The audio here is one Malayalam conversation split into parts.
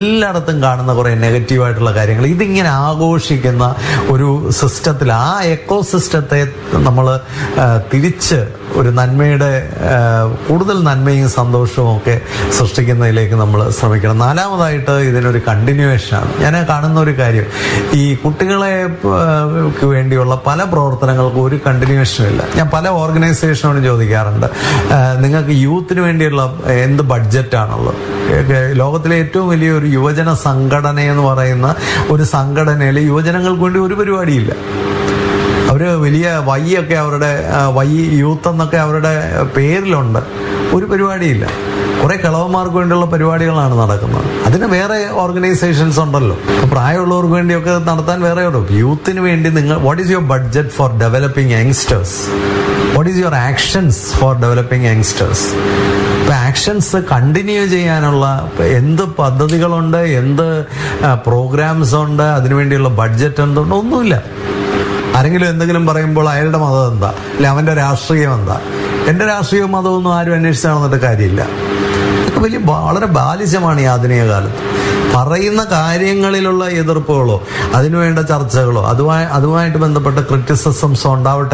എല്ലായിടത്തും കാണുന്ന കുറെ നെഗറ്റീവായിട്ടുള്ള കാര്യങ്ങൾ ഇതിങ്ങനെ ആഘോഷിക്കുന്ന ഒരു സിസ്റ്റത്തിൽ ആ എക്കോ സിസ്റ്റത്തെ നമ്മൾ തിരിച്ച് ഒരു നന്മയുടെ ആ, കൂടുതൽ നന്മയും സന്തോഷവും ഒക്കെ സൃഷ്ടിക്കുന്നതിലേക്ക് നമ്മൾ ശ്രമിക്കണം നാലാമതായിട്ട് ഇതിനൊരു കണ്ടിന്യൂവേഷനാണ് ഞാൻ കാണുന്ന ഒരു കാര്യം ഈ കുട്ടികളെ ആ, ക്ക് വേണ്ടിയുള്ള പല പ്രവർത്തനങ്ങൾക്കും ഒരു കണ്ടിന്യൂവേഷനും ഇല്ല ഞാൻ പല ഓർഗനൈസേഷനോടും ചോദിക്കാറുണ്ട് ആ, നിങ്ങൾക്ക് യൂത്തിന് വേണ്ടിയുള്ള എന്ത് ബഡ്ജറ്റാണുള്ളത് ഏക- ലോകത്തിലെ ഏറ്റവും വലിയ ഒരു യുവജന സംഘടന എന്ന് പറയുന്ന ഒരു സംഘടനയിൽ യുവജനങ്ങൾക്ക് വേണ്ടി ഒരു പരിപാടിയില്ല അവര് വലിയ വൈ ഒക്കെ അവരുടെ ആ, വൈ യൂത്ത് എന്നൊക്കെ അവരുടെ പേരിലുണ്ട് ഒരു പരിപാടിയില്ല കുറെ കിളവന്മാർക്ക് വേണ്ടിയുള്ള പരിപാടികളാണ് നടക്കുന്നത് അതിന് വേറെ ഓർഗനൈസേഷൻസ് ഉണ്ടല്ലോ അപ്പൊ പ്രായമുള്ളവർക്ക് വേണ്ടിയൊക്കെ നടത്താൻ വേറെ ഉള്ളൂ യൂത്തിന് വേണ്ടി നിങ്ങൾ what is your budget for developing youngsters what is your actions for developing youngsters ഇപ്പൊ ആക്ഷൻസ് കണ്ടിന്യൂ ചെയ്യാനുള്ള എന്ത് പദ്ധതികളുണ്ട് എന്ത് പ്രോഗ്രാംസ് ഉണ്ട് അതിനുവേണ്ടിയുള്ള ബഡ്ജറ്റ് എന്തുണ്ട് ഒന്നുമില്ല ആരെങ്കിലും എന്തെങ്കിലും പറയുമ്പോൾ അയാളുടെ മതം എന്താ അല്ലെ അവന്റെ രാഷ്ട്രീയം എന്താ എന്റെ രാഷ്ട്രീയവും മതമൊന്നും ആരും അന്വേഷിച്ച് നടന്നിട്ട് കാര്യമില്ല ഇതൊക്കെ വലിയ ബാ- വളരെ ബാലിശമാണ് ഈ ആധുനിക കാലത്ത് പറയുന്ന കാര്യങ്ങളിലുള്ള എതിർപ്പുകളോ അതിനുവേണ്ട ചർച്ചകളോ അതുമായി അതുമായിട്ട് ബന്ധപ്പെട്ട ക്രിറ്റിസിസംസോ ഉണ്ടാവട്ടെ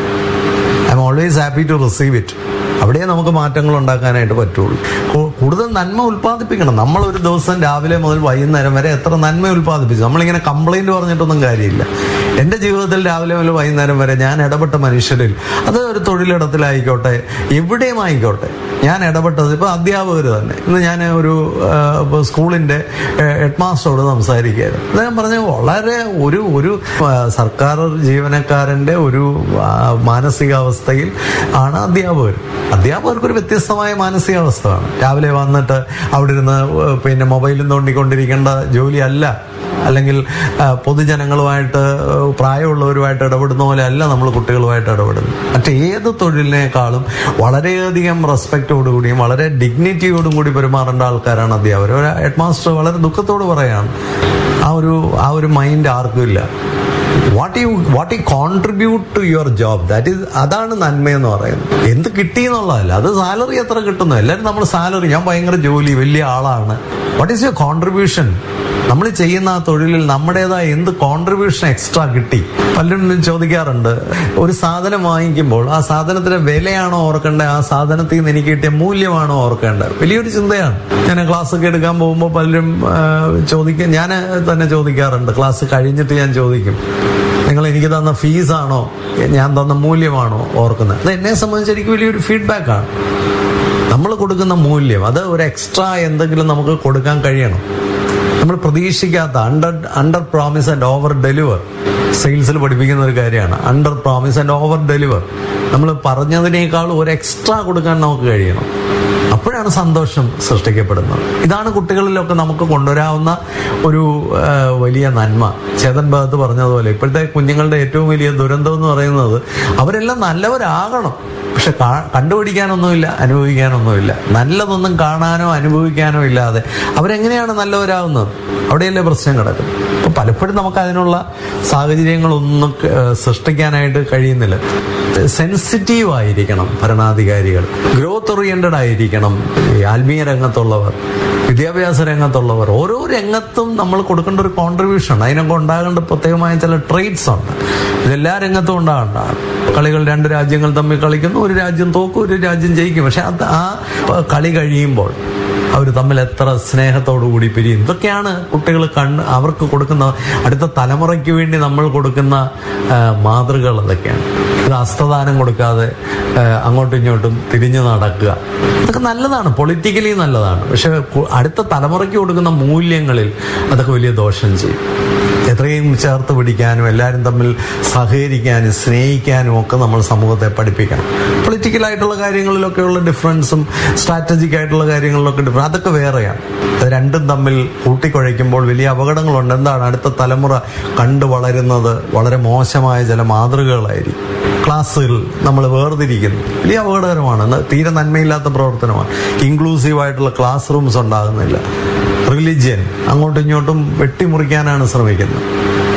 I'm always happy to receive it അവിടെ നമുക്ക് മാറ്റങ്ങൾ ഉണ്ടാക്കാനായിട്ട് പറ്റുള്ളൂ കൂ- കൂടുതൽ നന്മ ഉൽപ്പാദിപ്പിക്കണം നമ്മൾ ഒരു ദിവസം രാവിലെ മുതൽ വൈകുന്നേരം വരെ എത്ര നന്മ ഉൽപ്പാദിപ്പിച്ചു നമ്മളിങ്ങനെ കംപ്ലൈന്റ് പറഞ്ഞിട്ടൊന്നും കാര്യമില്ല എന്റെ ജീവിതത്തിൽ രാവിലെ മുതൽ വൈകുന്നേരം വരെ ഞാൻ ഇടപെട്ട മനുഷ്യരിൽ അത് ഒരു തൊഴിലിടത്തിലായിക്കോട്ടെ എവിടെയും ആയിക്കോട്ടെ ഞാൻ ഇടപെട്ടത് ഇപ്പൊ അധ്യാപകർ തന്നെ ഇന്ന് ഞാൻ ഒരു ആ, ഇപ്പൊ സ്കൂളിന്റെ ഹെഡ് മാസ്റ്ററോട് സംസാരിക്കുകയായിരുന്നു അദ്ദേഹം പറഞ്ഞു വളരെ ഒരു ഒരു ആ, സർക്കാർ ജീവനക്കാരന്റെ ഒരു ആ, മാനസികാവസ്ഥയിൽ ആണ് അധ്യാപകർ അധ്യാപകർക്ക് ഒരു വ്യത്യസ്തമായ മാനസികാവസ്ഥയാണ് രാവിലെ വന്നിട്ട് അവിടെ ഇരുന്ന് ഏഹ്, പിന്നെ മൊബൈലും തോണ്ടിക്കൊണ്ടിരിക്കേണ്ട ജോലിയല്ല അല്ലെങ്കിൽ ആ, പൊതുജനങ്ങളുമായിട്ട് ഏഹ്, പ്രായമുള്ളവരുമായിട്ട് ഇടപെടുന്ന പോലെ അല്ല നമ്മൾ കുട്ടികളുമായിട്ട് ഇടപെടുന്നത് മറ്റേത് തൊഴിലിനേക്കാളും വളരെയധികം റെസ്പെക്റ്റോടുകൂടിയും വളരെ ഡിഗ്നിറ്റിയോടും കൂടി പെരുമാറേണ്ട ആൾക്കാരാണ് അധ്യാപകർ ഒരു ഹെഡ് മാസ്റ്റർ വളരെ ദുഃഖത്തോട് പറയാണ് ആ ഒരു ആ ഒരു മൈൻഡ് ആർക്കും ഇല്ല what you what you contribute to your job that is അതാണ് നന്മയെന്ന് പറയുന്നത് എന്ത് കിട്ടി എന്നുള്ളതല്ല അത് സാലറി എത്ര കിട്ടുന്നു എല്ലാവരും നമ്മൾ സാലറി ഞാൻ ഭയങ്കര ജോലി വലിയ ആളാണ് വാട്ട് ഈസ് യുവർ കോൺട്രിബ്യൂഷൻ നമ്മൾ ചെയ്യുന്ന ആ തൊഴിലിൽ നമ്മുടേതായ എന്ത് കോൺട്രിബ്യൂഷൻ എക്സ്ട്രാ കിട്ടി പലരും ചോദിക്കാറുണ്ട് ഒരു സാധനം വാങ്ങിക്കുമ്പോൾ ആ സാധനത്തിന്റെ വിലയാണോ ഓർക്കേണ്ടത് ആ സാധനത്തിൽ നിന്ന് എനിക്ക് കിട്ടിയ മൂല്യമാണോ ഓർക്കേണ്ടത് വലിയൊരു ചിന്തയാണ് ഞാൻ ക്ലാസ് ഒക്കെ എടുക്കാൻ പോകുമ്പോൾ പലരും ചോദിക്കാൻ ഞാൻ തന്നെ ചോദിക്കാറുണ്ട് ക്ലാസ് കഴിഞ്ഞിട്ട് ഞാൻ ചോദിക്കും നിങ്ങൾ എനിക്ക് തന്ന ഫീസാണോ ഞാൻ തന്ന മൂല്യമാണോ ഓർക്കുന്നത് അത് എന്നെ സംബന്ധിച്ച് എനിക്ക് വലിയൊരു ഫീഡ്ബാക്കാണ് നമ്മൾ കൊടുക്കുന്ന മൂല്യം അത് ഒരു എക്സ്ട്രാ എന്തെങ്കിലും നമുക്ക് കൊടുക്കാൻ കഴിയണം നമ്മൾ പ്രതീക്ഷിക്കാത്ത under under promise and over deliver സെയിൽസിൽ പഠിപ്പിക്കുന്ന ഒരു കാര്യമാണ് under promise and over deliver നമ്മൾ പറഞ്ഞതിനേക്കാൾ ഒരു എക്സ്ട്രാ കൊടുക്കാൻ നമുക്ക് കഴിയണം അപ്പോഴാണ് സന്തോഷം സൃഷ്ടിക്കപ്പെടുന്നത് ഇതാണ് കുട്ടികളിലൊക്കെ നമുക്ക് കൊണ്ടുവരാവുന്ന ഒരു ആ, വലിയ നന്മ ചേതൻ ഭഗത്ത് പറഞ്ഞതുപോലെ ഇപ്പോഴത്തെ കുഞ്ഞുങ്ങളുടെ ഏറ്റവും വലിയ ദുരന്തം എന്ന് പറയുന്നത് അവരെല്ലാം നല്ലവരാകണം പക്ഷെ കാ- കണ്ടുപിടിക്കാനൊന്നുമില്ല അനുഭവിക്കാനൊന്നുമില്ല നല്ലതൊന്നും കാണാനോ അനുഭവിക്കാനോ ഇല്ലാതെ അവരെങ്ങനെയാണ് നല്ലവരാകുന്നത് അവിടെയല്ലേ പ്രശ്നം കിടക്കുന്നത് അപ്പൊ പലപ്പോഴും നമുക്ക് അതിനുള്ള സാഹചര്യങ്ങളൊന്നും ക- സൃഷ്ടിക്കാനായിട്ട് കഴിയുന്നില്ല സെൻസിറ്റീവ് ആയിരിക്കണം ഭരണാധികാരികൾ ഗ്രോത്ത് ഓറിയന്റഡ് ആയിരിക്കണം ഈ ആത്മീയ രംഗത്തുള്ളവർ വിദ്യാഭ്യാസ രംഗത്തുള്ളവർ ഓരോ രംഗത്തും നമ്മൾ കൊടുക്കേണ്ട ഒരു കോൺട്രിബ്യൂഷൻ ഉണ്ട് അതിനൊക്കെ ഉണ്ടാകേണ്ട പ്രത്യേകമായ ചില ട്രേറ്റ്സ് ഉണ്ട് ഇതെല്ലാ രംഗത്തും ഉണ്ടാകേണ്ടതാണ് കളികൾ രണ്ട് രാജ്യങ്ങൾ തമ്മിൽ കളിക്കുന്നു ഒരു രാജ്യം തോക്കും ഒരു രാജ്യം ജയിക്കും പക്ഷെ അത് ആ കളി കഴിയുമ്പോൾ അവർ തമ്മിൽ എത്ര സ്നേഹത്തോടു കൂടി പിരിയും ഇതൊക്കെയാണ് കുട്ടികൾ കണ്ണ് അവർക്ക് കൊടുക്കുന്ന അടുത്ത തലമുറയ്ക്ക് വേണ്ടി നമ്മൾ കൊടുക്കുന്ന ആ, മാതൃകകൾ അതൊക്കെയാണ് ഇത് ഹസ്തദാനം കൊടുക്കാതെ ആ, അങ്ങോട്ടും ഇങ്ങോട്ടും തിരിഞ്ഞു നടക്കുക ഇതൊക്കെ നല്ലതാണ് പൊളിറ്റിക്കലി നല്ലതാണ് പക്ഷെ കു- അടുത്ത തലമുറയ്ക്ക് കൊടുക്കുന്ന മൂല്യങ്ങളിൽ അതൊക്കെ വലിയ ദോഷം ചെയ്യും എത്രയും ചേർത്ത് പിടിക്കാനും എല്ലാവരും തമ്മിൽ സഹകരിക്കാനും സ്നേഹിക്കാനും ഒക്കെ നമ്മൾ സമൂഹത്തെ പഠിപ്പിക്കണം പൊളിറ്റിക്കലായിട്ടുള്ള കാര്യങ്ങളിലൊക്കെയുള്ള ഡിഫറൻസും സ്ട്രാറ്റജിക് ആയിട്ടുള്ള കാര്യങ്ങളിലൊക്കെ ഡിഫറൻസ് അതൊക്കെ വേറെയാണ് അത് രണ്ടും തമ്മിൽ കൂട്ടിക്കുഴയ്ക്കുമ്പോൾ വലിയ അപകടങ്ങളുണ്ട് എന്താണ് അടുത്ത തലമുറ കണ്ടു വളരുന്നത് വളരെ മോശമായ ചില മാതൃകകളായിരിക്കും ക്ലാസ്സുകൾ നമ്മൾ വേർതിരിക്കുന്നു വലിയ അപകടകരമാണ് ന- തീരെ നന്മയില്ലാത്ത പ്രവർത്തനമാണ് ഇൻക്ലൂസീവ് ആയിട്ടുള്ള ക്ലാസ് റൂംസ് ഉണ്ടാകുന്നില്ല റിലിജിയൻ അങ്ങോട്ടും ഇങ്ങോട്ടും വെട്ടിമുറിക്കാനാണ് ശ്രമിക്കുന്നത്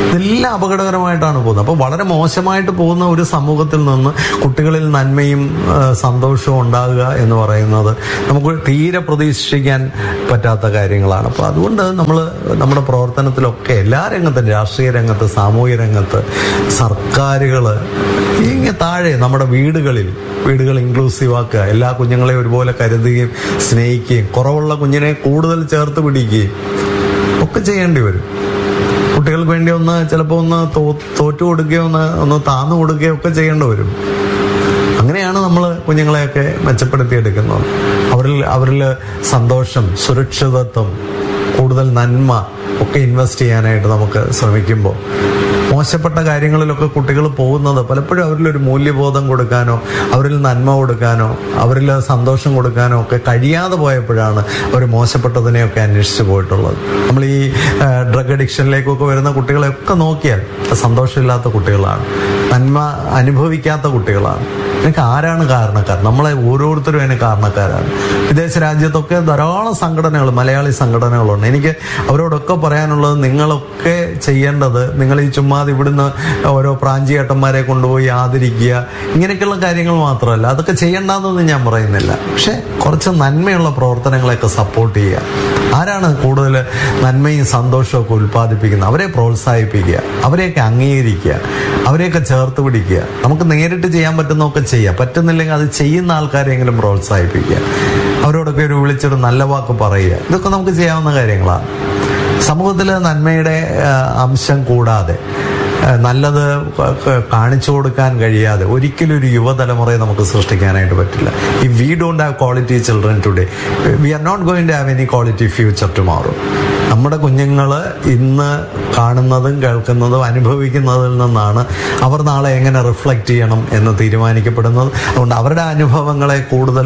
ഇതെല്ലാം അപകടകരമായിട്ടാണ് പോകുന്നത് അപ്പോൾ വളരെ മോശമായിട്ട് പോകുന്ന ഒരു സമൂഹത്തിൽ നിന്ന് കുട്ടികളിൽ നന്മയും ആ, സന്തോഷവും ഉണ്ടാകുക എന്ന് പറയുന്നത് നമുക്ക് തീരെ പ്രതീക്ഷിക്കാൻ പറ്റാത്ത കാര്യങ്ങളാണ് അപ്പോൾ അതുകൊണ്ട് നമ്മൾ നമ്മുടെ പ്രവർത്തനത്തിലൊക്കെ എല്ലാ രംഗത്തും രാഷ്ട്രീയ രംഗത്ത് സാമൂഹ്യ രംഗത്ത് സർക്കാരുകൾ ഇങ്ങനെ താഴെ നമ്മുടെ വീടുകളിൽ വീടുകൾ ഇൻക്ലൂസീവ് ആക്കുക എല്ലാ കുഞ്ഞുങ്ങളെയും ഒരുപോലെ കരുതുകയും സ്നേഹിക്കുകയും കുറവുള്ള കുഞ്ഞിനെ കൂടുതൽ ചേർത്ത് പിടിക്കുകയും ഒക്കെ ചെയ്യേണ്ടി വരും കുട്ടികൾക്ക് വേണ്ടി ഒന്ന് ചിലപ്പോൾ ഒന്ന് തോ- തോറ്റു കൊടുക്കുകയോ ഒന്ന് ഒന്ന് താന്നു കൊടുക്കുകയോ ഒക്കെ ചെയ്യേണ്ടി വരും അങ്ങനെയാണ് നമ്മൾ കുഞ്ഞുങ്ങളെയൊക്കെ മെച്ചപ്പെടുത്തിയെടുക്കുന്നത് അവരിൽ അവരിൽ സന്തോഷം സുരക്ഷിതത്വം കൂടുതൽ നന്മ ഒക്കെ ഇൻവെസ്റ്റ് ചെയ്യാനായിട്ട് നമുക്ക് ശ്രമിക്കുമ്പോൾ മോശപ്പെട്ട കാര്യങ്ങളിലൊക്കെ കുട്ടികൾ പോകുന്നത് പലപ്പോഴും അവരിൽ ഒരു മൂല്യബോധം കൊടുക്കാനോ അവരിൽ നന്മ കൊടുക്കാനോ അവരിൽ സന്തോഷം കൊടുക്കാനോ ഒക്കെ കഴിയാതെ പോയപ്പോഴാണ് അവർ മോശപ്പെട്ടതിനെയൊക്കെ അന്വേഷിച്ച് പോയിട്ടുള്ളത് നമ്മൾ ഈ ഡ്രഗ് അഡിക്ഷനിലേക്കൊക്കെ വരുന്ന കുട്ടികളെയൊക്കെ നോക്കിയാൽ സന്തോഷമില്ലാത്ത കുട്ടികളാണ് നന്മ അനുഭവിക്കാത്ത കുട്ടികളാണ് ഇതിനൊക്കെ ആരാണ് കാരണക്കാർ നമ്മളെ ഓരോരുത്തരും അതിന് കാരണക്കാരാണ് വിദേശ രാജ്യത്തൊക്കെ ധാരാളം സംഘടനകൾ മലയാളി സംഘടനകളുണ്ട് എനിക്ക് അവരോടൊക്കെ പറയാനുള്ളത് നിങ്ങളൊക്കെ ചെയ്യേണ്ടത് നിങ്ങൾ ഈ ചുമ്മാതെ ഇവിടുന്ന് ഓരോ പ്രാഞ്ചിയേട്ടന്മാരെ കൊണ്ടുപോയി ആദരിക്കുക ഇങ്ങനെയൊക്കെയുള്ള കാര്യങ്ങൾ മാത്രമല്ല അതൊക്കെ ചെയ്യേണ്ടെന്നൊന്നും ഞാൻ പറയുന്നില്ല പക്ഷെ കുറച്ച് നന്മയുള്ള പ്രവർത്തനങ്ങളെയൊക്കെ സപ്പോർട്ട് ചെയ്യുക ആരാണ് കൂടുതൽ നന്മയും സന്തോഷവും ഒക്കെ ഉൽപ്പാദിപ്പിക്കുന്നത് അവരെ പ്രോത്സാഹിപ്പിക്കുക അവരെയൊക്കെ അംഗീകരിക്കുക അവരെയൊക്കെ ചേർത്ത് പിടിക്കുക നമുക്ക് നേരിട്ട് ചെയ്യാൻ പറ്റുന്നതൊക്കെ ചെയ്യുക പറ്റുന്നില്ലെങ്കിൽ അത് ചെയ്യുന്ന ആൾക്കാരെങ്കിലും പ്രോത്സാഹിപ്പിക്കുക അവരോടൊക്കെ ഒരു വിളിച്ചൊരു നല്ല വാക്ക് പറയുക ഇതൊക്കെ നമുക്ക് ചെയ്യാവുന്ന കാര്യങ്ങളാണ് സമൂഹത്തിൽ നന്മയുടെ ആ, അംശം കൂടാതെ ആ, നല്ലത് ക- ക- കാണിച്ചു കൊടുക്കാൻ കഴിയാതെ ഒരിക്കലും ഒരു യുവതലമുറയെ നമുക്ക് സൃഷ്ടിക്കാനായിട്ട് പറ്റില്ല ഈ we don't have quality children today we are not going to have any quality future tomorrow നമ്മുടെ കുഞ്ഞുങ്ങൾ ഇന്ന് കാണുന്നതും കേൾക്കുന്നതും അനുഭവിക്കുന്നതിൽ നിന്നാണ് അവർ നാളെ എങ്ങനെ റിഫ്ലക്റ്റ് ചെയ്യണം എന്ന് തീരുമാനിക്കപ്പെടുന്നത് അതുകൊണ്ട് അവരുടെ അനുഭവങ്ങളെ കൂടുതൽ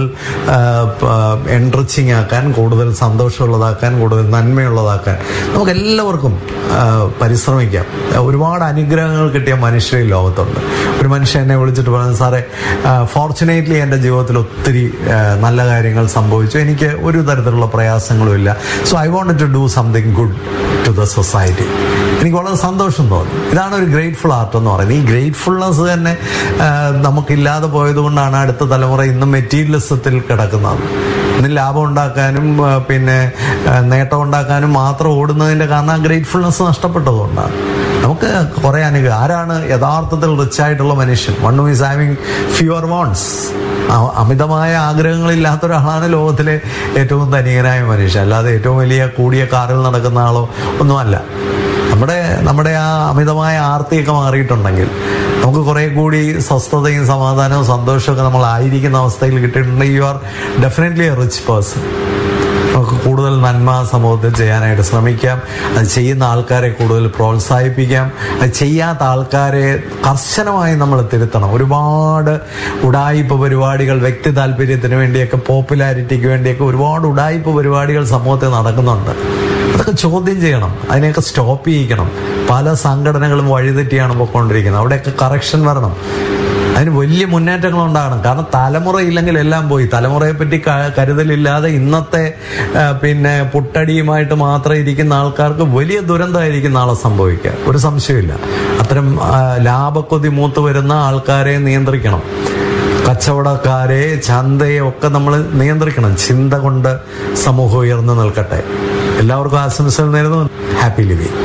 എൻറിച്ചിങ് ആക്കാൻ കൂടുതൽ സന്തോഷമുള്ളതാക്കാൻ കൂടുതൽ നന്മയുള്ളതാക്കാൻ നമുക്ക് എല്ലാവർക്കും ആ, പരിശ്രമിക്കാം ഒരുപാട് അനുഗ്രഹങ്ങൾ കിട്ടിയ മനുഷ്യർ ഈ ലോകത്തുണ്ട് ഒരു മനുഷ്യൻ എന്നെ വിളിച്ചിട്ട് പറഞ്ഞു സാറേ ഫോർച്ചുനേറ്റ്ലി എൻ്റെ ജീവിതത്തിൽ ഒത്തിരി ആ, നല്ല കാര്യങ്ങൾ സംഭവിച്ചു എനിക്ക് ഒരു തരത്തിലുള്ള പ്രയാസങ്ങളും ഇല്ല so I want to do something good to the society എനിക്ക് വളരെ സന്തോഷം തോന്നി ഇതാണ് ഒരു ഗ്രേറ്റ്ഫുൾ ആർട്ട് എന്ന് പറയുന്നത് ഈ ഗ്രേറ്റ്ഫുൾനെസ് തന്നെ ആ, നമുക്കില്ലാതെ പോയതുകൊണ്ടാണ് അടുത്ത തലമുറ ഇന്നും മെറ്റീരിയലിസത്തിൽ കിടക്കുന്നത് ഇന്ന് ലാഭം ഉണ്ടാക്കാനും ആ, പിന്നെ ആ, നേട്ടം ഉണ്ടാക്കാനും മാത്രം ഓടുന്നതിന്റെ കാരണം ആ ഗ്രേറ്റ്ഫുൾനെസ് നഷ്ടപ്പെട്ടതുകൊണ്ടാണ് നമുക്ക് കുറെ അനുഗ്രഹം ആരാണ് യഥാർത്ഥത്തിൽ റിച്ച് ആയിട്ടുള്ള മനുഷ്യൻ one who is having fewer wants അമിതമായ ആഗ്രഹങ്ങളില്ലാത്ത ഒരാളാണ് ലോകത്തിലെ ഏറ്റവും ധനികനായ മനുഷ്യൻ അല്ലാതെ ഏറ്റവും വലിയ കൂടിയ കാറിൽ നടക്കുന്ന ആളോ ഒന്നുമല്ല നമ്മുടെ നമ്മുടെ ആ അമിതമായ ആർത്തിയൊക്കെ മാറിയിട്ടുണ്ടെങ്കിൽ നമുക്ക് കുറെ കൂടി സ്വസ്ഥതയും സമാധാനവും സന്തോഷമൊക്കെ നമ്മൾ ആയിരിക്കുന്ന അവസ്ഥയിൽ കിട്ടിയിട്ടുണ്ടെങ്കിൽ you are definitely a rich person നമുക്ക് കൂടുതൽ നന്മ സമൂഹത്തിൽ ചെയ്യാനായിട്ട് ശ്രമിക്കാം അത് ചെയ്യുന്ന ആൾക്കാരെ കൂടുതൽ പ്രോത്സാഹിപ്പിക്കാം അത് ചെയ്യാത്ത ആൾക്കാരെ കർശനമായി നമ്മൾ തിരുത്തണം ഒരുപാട് ഉടായിപ്പ് പരിപാടികൾ വ്യക്തി താല്പര്യത്തിന് വേണ്ടിയൊക്കെ പോപ്പുലാരിറ്റിക്ക് വേണ്ടിയൊക്കെ ഒരുപാട് ഉടായിപ്പ് പരിപാടികൾ സമൂഹത്തിൽ നടക്കുന്നുണ്ട് അതൊക്കെ ചോദ്യം ചെയ്യണം അതിനെയൊക്കെ സ്റ്റോപ്പ് ചെയ്യിക്കണം പല സംഘടനകളും വഴിതെറ്റിയാണ് പോയിക്കൊണ്ടിരിക്കുന്നത് അവിടെയൊക്കെ കറക്ഷൻ വരണം അതിന് വലിയ മുന്നേറ്റങ്ങൾ ഉണ്ടാകണം കാരണം തലമുറ ഇല്ലെങ്കിൽ എല്ലാം പോയി തലമുറയെ പറ്റി ക- കരുതലില്ലാതെ ഇന്നത്തെ ആ, പിന്നെ പുട്ടടിയുമായിട്ട് മാത്രം ഇരിക്കുന്ന ആൾക്കാർക്ക് വലിയ ദുരന്തമായിരിക്കും നാളെ സംഭവിക്കുക ഒരു സംശയമില്ല അത്തരം ആ, ലാഭക്കൊതി മൂത്ത് വരുന്ന ആൾക്കാരെ നിയന്ത്രിക്കണം കച്ചവടക്കാരെ ചന്തയെ ഒക്കെ നമ്മൾ നിയന്ത്രിക്കണം ചിന്ത കൊണ്ട് സമൂഹം ഉയർന്നു നിൽക്കട്ടെ എല്ലാവർക്കും ആശംസകൾ നേരുന്നു ഹാപ്പി ലിവിങ്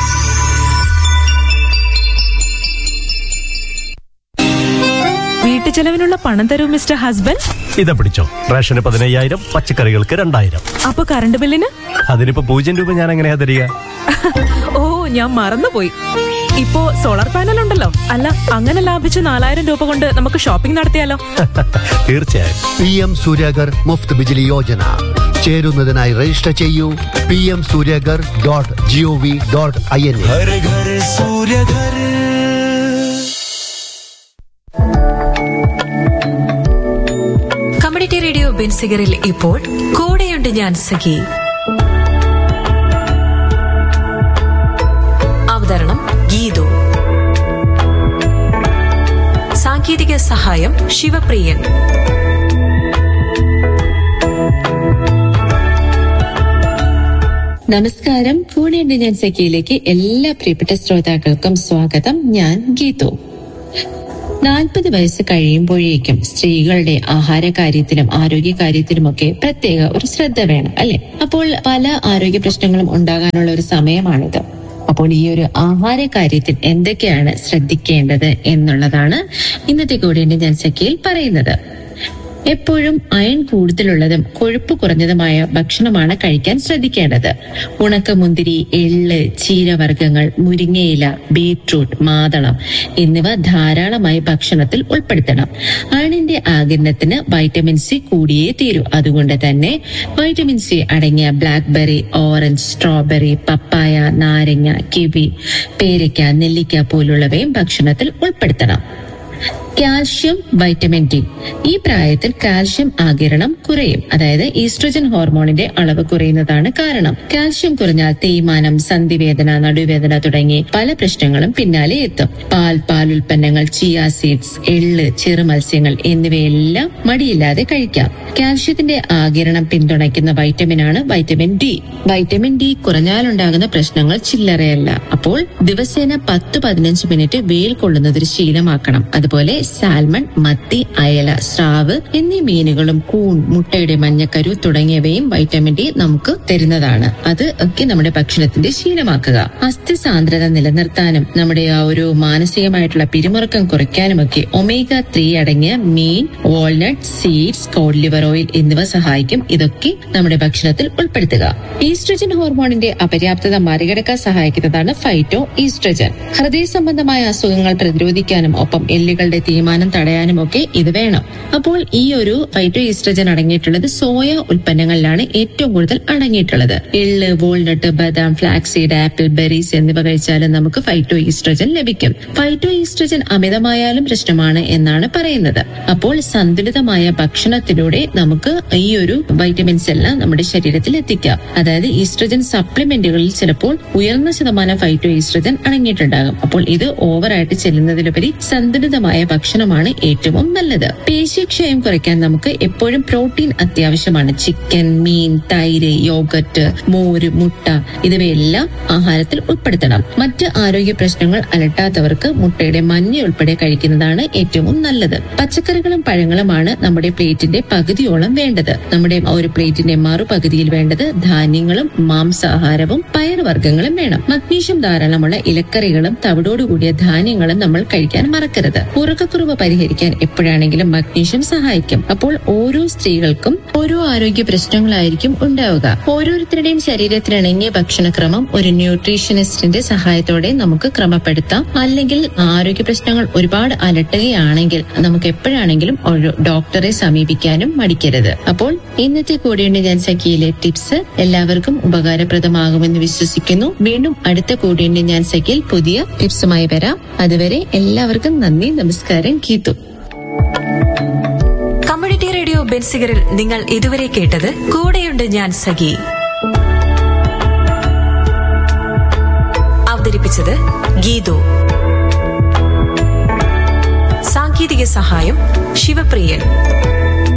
വീട്ടുചെലവിനുള്ള പണം തരൂ മിസ്റ്റർ ഹസ്ബൻഡ് ഇതാ പിടിച്ചോ റേഷന് പതിനയ്യായിരം പച്ചക്കറികൾക്ക് രണ്ടായിരം അപ്പൊ കറണ്ട് ബില്ലിന് അതിനിപ്പോ പൂജ്യം രൂപ ഞാൻ എങ്ങനെയാ തരിക ഓ ഞാൻ മറന്നുപോയി ഇപ്പോ സോളാർ പാനൽ ഉണ്ടല്ലോ അല്ല അങ്ങനെ ലാഭിച്ച നാലായിരം രൂപ കൊണ്ട് നമുക്ക് ഷോപ്പിംഗ് നടത്തിയാലോ തീർച്ചയായും പി എം സൂര്യഗർ മുഫ്ത് ബിജിലി യോജന ചേരുന്നതിനായി രജിസ്റ്റർ ചെയ്യൂ P M Suryaghar dot G O V dot I N എ घर घर सूर्य घर കമ്മ്യൂണിറ്റി റേഡിയോ ബെൻസിഗറിൽ ഇപ്പോൾ കൂടെയുണ്ട് ഞാൻ സഖി അവതരണം ഗീതു സാങ്കേതിക സഹായം ശിവപ്രിയൻ നമസ്കാരം കൂടെയുണ്ട് ഞാൻ സഖിയിലേക്ക് എല്ലാ പ്രിയപ്പെട്ട ശ്രോതാക്കൾക്കും സ്വാഗതം ഞാൻ ഗീതു നാൽപ്പത് വയസ്സ് കഴിയുമ്പോഴേക്കും സ്ത്രീകളുടെ ആഹാര കാര്യത്തിലും ആരോഗ്യ കാര്യത്തിലുമൊക്കെ പ്രത്യേക ഒരു ശ്രദ്ധ വേണം അല്ലെ അപ്പോൾ പല ആരോഗ്യ പ്രശ്നങ്ങളും ഉണ്ടാകാനുള്ള ഒരു സമയമാണിത് അപ്പോൾ ഈ ഒരു ആഹാര കാര്യത്തിൽ എന്തൊക്കെയാണ് ശ്രദ്ധിക്കേണ്ടത് എന്നുള്ളതാണ് ഇന്നത്തെ കൂടെയുണ്ട് ഞാൻ സഖിയിൽ പറയുന്നത് എപ്പോഴും അയൺ കൂടുതലുള്ളതും കൊഴുപ്പ് കുറഞ്ഞതുമായ ഭക്ഷണമാണ് കഴിക്കാൻ ശ്രദ്ധിക്കേണ്ടത് ഉണക്കമുന്തിരി എള്ള് ചീരവർഗ്ഗങ്ങൾ മുരിങ്ങയില ബീട്രൂട്ട് മാതളം എന്നിവ ധാരാളമായി ഭക്ഷണത്തിൽ ഉൾപ്പെടുത്തണം അയണിന്റെ ആകിരണത്തിന് വൈറ്റമിൻ സി കൂടിയേ തീരൂ അതുകൊണ്ട് തന്നെ വൈറ്റമിൻ സി അടങ്ങിയ ബ്ലാക്ക്ബെറി ഓറഞ്ച് സ്ട്രോബെറി പപ്പായ നാരങ്ങ കിവി പേരയ്ക്ക നെല്ലിക്ക പോലുള്ളവയും ഭക്ഷണത്തിൽ ഉൾപ്പെടുത്തണം കാൽഷ്യം വൈറ്റമിൻ ഡി ഈ പ്രായത്തിൽ കാൽഷ്യം ആകിരണം കുറയും അതായത് ഈസ്ട്രജൻ ഹോർമോണിന്റെ അളവ് കുറയുന്നതാണ് കാരണം കാൽഷ്യം കുറഞ്ഞാൽ തേയ്മാനം സന്ധിവേദന നടുവേദന തുടങ്ങി പല പ്രശ്നങ്ങളും പിന്നാലെ എത്തും പാൽ പാൽ ഉൽപ്പന്നങ്ങൾ ചിയ സീഡ്സ് എള്ള് ചെറുമത്സ്യങ്ങൾ എന്നിവയെല്ലാം മടിയില്ലാതെ കഴിക്കാം കാൽഷ്യത്തിന്റെ ആകിരണം പിന്തുണയ്ക്കുന്ന വൈറ്റമിനാണ് വൈറ്റമിൻ ഡി വൈറ്റമിൻ ഡി കുറഞ്ഞാലുണ്ടാകുന്ന പ്രശ്നങ്ങൾ ചില്ലറയല്ല അപ്പോൾ ദിവസേന പത്ത് പതിനഞ്ച് മിനിറ്റ് വെയിൽ കൊള്ളുന്നത് ഒരു ശീലമാക്കണം അതുപോലെ സാൽമൺ മത്തി അയല സ്രാവ് എന്നീ മീനുകളും കൂൺ മുട്ടയുടെ മഞ്ഞക്കരു തുടങ്ങിയവയും വൈറ്റമിൻ ഡി നമുക്ക് തരുന്നതാണ് അത് ഒക്കെ നമ്മുടെ ഭക്ഷണത്തിന്റെ ശീലമാക്കുക അസ്ഥി സാന്ദ്രത നിലനിർത്താനും നമ്മുടെ ആ ഒരു മാനസികമായിട്ടുള്ള പിരിമുറുക്കം കുറയ്ക്കാനുമൊക്കെ ഒമേഗ ത്രീ അടങ്ങിയ മീൻ walnut seeds cod liver oil എന്നിവ സഹായിക്കും ഇതൊക്കെ നമ്മുടെ ഭക്ഷണത്തിൽ ഉൾപ്പെടുത്തുക ഈസ്ട്രജൻ ഹോർമോണിന്റെ അപര്യാപ്തത മറികടക്കാൻ സഹായിക്കുന്നതാണ് ഫൈറ്റോ ഈസ്ട്രജൻ ഹൃദയ സംബന്ധമായ അസുഖങ്ങൾ പ്രതിരോധിക്കാനും ഒപ്പം എല്ലുകളുടെ തീരുമാനം തടയാനും ഒക്കെ ഇത് വേണം അപ്പോൾ ഈ ഒരു ഫൈറ്റോ ഈസ്ട്രജൻ അടങ്ങിയിട്ടുള്ളത് സോയ ഉൽപ്പന്നങ്ങളിലാണ് ഏറ്റവും കൂടുതൽ അടങ്ങിയിട്ടുള്ളത് എള്ള് വാൾനട്ട് ബദാം ഫ്ലാക്സീഡ് ആപ്പിൾ ബെറീസ് എന്നിവ കഴിച്ചാലും നമുക്ക് ഫൈറ്റോ ഈസ്ട്രജൻ ലഭിക്കും ഫൈറ്റോ ഈസ്ട്രജൻ അമിതമായാലും പ്രശ്നമാണ് എന്നാണ് പറയുന്നത് അപ്പോൾ സന്തുലിതമായ ഭക്ഷണത്തിലൂടെ നമുക്ക് ഈ ഒരു വൈറ്റമിൻസ് എല്ലാം നമ്മുടെ ശരീരത്തിൽ എത്തിക്കാം അതായത് ഈസ്ട്രജൻ സപ്ലിമെന്റുകളിൽ ചിലപ്പോൾ ഉയർന്ന ശതമാനം ഫൈറ്റോ ഈസ്ട്രജൻ അടങ്ങിയിട്ടുണ്ടാകും അപ്പോൾ ഇത് ഓവറായിട്ട് ചെല്ലുന്നതിലുപരി സന്തുലിതമായ ഭക്ഷണമാണ് ഏറ്റവും നല്ലത് പേശിക്ഷയം കുറയ്ക്കാൻ നമുക്ക് എപ്പോഴും പ്രോട്ടീൻ അത്യാവശ്യമാണ് ചിക്കൻ മീൻ തൈര് യോഗറ്റ് മോര് മുട്ട എന്നിവയെല്ലാം ആഹാരത്തിൽ ഉൾപ്പെടുത്തണം മറ്റ് ആരോഗ്യ പ്രശ്നങ്ങൾ അലട്ടാത്തവർക്ക് മുട്ടയുടെ മഞ്ഞ ഉൾപ്പെടെ കഴിക്കുന്നതാണ് ഏറ്റവും നല്ലത് പച്ചക്കറികളും പഴങ്ങളുമാണ് നമ്മുടെ പ്ലേറ്റിന്റെ പകുതിയോളം വേണ്ടത് നമ്മുടെ ആ ഒരു പ്ലേറ്റിന്റെ മറുപകുതിയിൽ വേണ്ടത് ധാന്യങ്ങളും മാംസാഹാരവും പയറുവർഗ്ഗങ്ങളും വേണം മഗ്നീഷ്യം ധാരാളമുള്ള ഇലക്കറികളും തവിടോടുകൂടിയ ധാന്യങ്ങളും നമ്മൾ കഴിക്കാൻ മറക്കരുത് ഉറക്കക്കുറവ് പരിഹരിക്കാൻ എപ്പോഴാണെങ്കിലും മഗ്നീഷ്യം സഹായിക്കും അപ്പോൾ ഓരോ സ്ത്രീകൾക്കും ഓരോ ആരോഗ്യ പ്രശ്നങ്ങളായിരിക്കും ഉണ്ടാവുക ഓരോരുത്തരുടെയും ശരീരത്തിനിണങ്ങിയ ഭക്ഷണക്രമം ഒരു ന്യൂട്രീഷനിസ്റ്റിന്റെ സഹായത്തോടെ നമുക്ക് ക്രമപ്പെടുത്താം അല്ലെങ്കിൽ ആരോഗ്യ പ്രശ്നങ്ങൾ ഒരുപാട് അലട്ടുകയാണെങ്കിൽ നമുക്ക് എപ്പോഴാണെങ്കിലും ഒരു ഡോക്ടറെ സമീപിക്കാനും മടിക്കരുത് അപ്പോൾ ഇന്നത്തെ കൂടെയുണ്ട് ഞാൻ സഖിയിലെ ടിപ്സ് എല്ലാവർക്കും ഉപകാരപ്രദമാകുമെന്ന് വിശ്വസിക്കുന്നു വീണ്ടും അടുത്ത കൂടെയുണ്ട് ഞാൻ സഖിയിൽ പുതിയ ടിപ്സുമായി വരാം അതുവരെ എല്ലാവർക്കും നന്ദി നമസ്കാരം ഗീതു കമ്മ്യൂണിറ്റി റേഡിയോ ബെൻസിഗറിൽ നിങ്ങൾ ഇതുവരെ കേട്ടത് കൂടെയുണ്ട് ഞാൻ സഖി അവതരിപ്പിച്ചത് ഗീതു സാങ്കേതിക സഹായം ശിവപ്രിയൻ